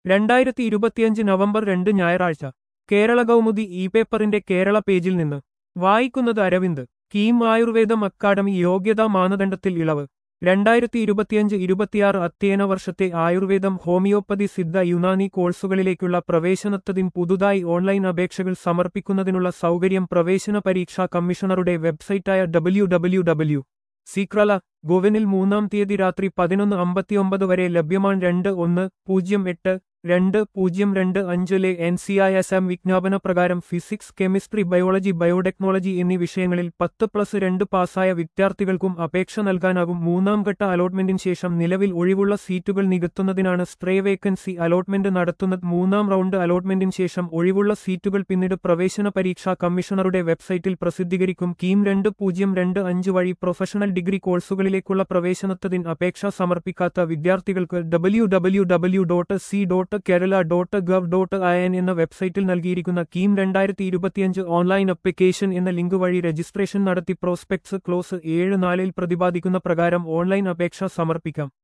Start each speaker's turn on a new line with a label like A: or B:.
A: രണ്ടായിരത്തി ഇരുപത്തിയഞ്ച് നവംബർ രണ്ട് ഞായറാഴ്ച കേരള കൗമുദി ഇ പേപ്പറിന്റെ കേരള പേജിൽ നിന്ന് വായിക്കുന്നത് അരവിന്ദ് കീം ആയുർവേദം അക്കാദമി യോഗ്യതാ മാനദണ്ഡത്തിൽ ഇളവ് രണ്ടായിരത്തി ഇരുപത്തിയഞ്ച് ഇരുപത്തിയാറ് അധ്യയന വർഷത്തെ ആയുർവേദം ഹോമിയോപ്പതി സിദ്ധ യുനാനി കോഴ്സുകളിലേക്കുള്ള പ്രവേശനത്തതിന് പുതുതായി ഓൺലൈൻ അപേക്ഷകൾ സമർപ്പിക്കുന്നതിനുള്ള സൗകര്യം പ്രവേശന പരീക്ഷാ കമ്മീഷണറുടെ വെബ്സൈറ്റായ ഡബ്ല്യു ഡബ്ല്യു ഡബ്ല്യു സീക്രല ഗോവനിൽ മൂന്നാം തീയതി രാത്രി പതിനൊന്ന് അമ്പത്തിയൊമ്പത് വരെ ലഭ്യമാണ് രണ്ട് ഒന്ന് പൂജ്യം എട്ട് രണ്ട് പൂജ്യം രണ്ട് അഞ്ചിലെ N C I S M വിജ്ഞാപന പ്രകാരം ഫിസിക്സ് കെമിസ്ട്രി ബയോളജി ബയോടെക്നോളജി എന്നീ വിഷയങ്ങളിൽ പത്ത് പ്ലസ് രണ്ട് പാസ്സായ വിദ്യാർത്ഥികൾക്കും അപേക്ഷ നൽകാനാകും മൂന്നാം ഘട്ട അലോട്ട്മെന്റിന് ശേഷം നിലവിൽ ഒഴിവുള്ള സീറ്റുകൾ നികത്തുന്നതിനാണ് സ്ട്രേ വേക്കൻസി അലോട്ട്മെന്റ് നടത്തുന്നത് മൂന്നാം റൗണ്ട് അലോട്ട്മെന്റിന് ശേഷം ഒഴിവുള്ള സീറ്റുകൾ പിന്നീട് പ്രവേശന പരീക്ഷാ കമ്മീഷണറുടെ വെബ്സൈറ്റിൽ പ്രസിദ്ധീകരിക്കും കീം രണ്ട് പൂജ്യം രണ്ട് അഞ്ച് വഴി പ്രൊഫഷണൽ ഡിഗ്രി കോഴ്സുകളിലേക്കുള്ള പ്രവേശനത്തതിന് അപേക്ഷ സമർപ്പിക്കാത്ത വിദ്യാർത്ഥികൾക്ക് W W W dot C dot Kerala dot gov dot I N എന്ന വെബ്സൈറ്റിൽ നൽകിയിരിക്കുന്ന കീം രണ്ടായിരത്തി ഇരുപത്തിയഞ്ച് ഓൺലൈൻ അപ്ലിക്കേഷൻ എന്ന ലിങ്ക് വഴി രജിസ്ട്രേഷൻ നടത്തി പ്രോസ്പെക്ട്സ് ക്ലോസ് ഏഴ് നാലിൽ പ്രതിപാദിക്കുന്ന പ്രകാരം ഓൺലൈൻ അപേക്ഷ സമർപ്പിക്കാം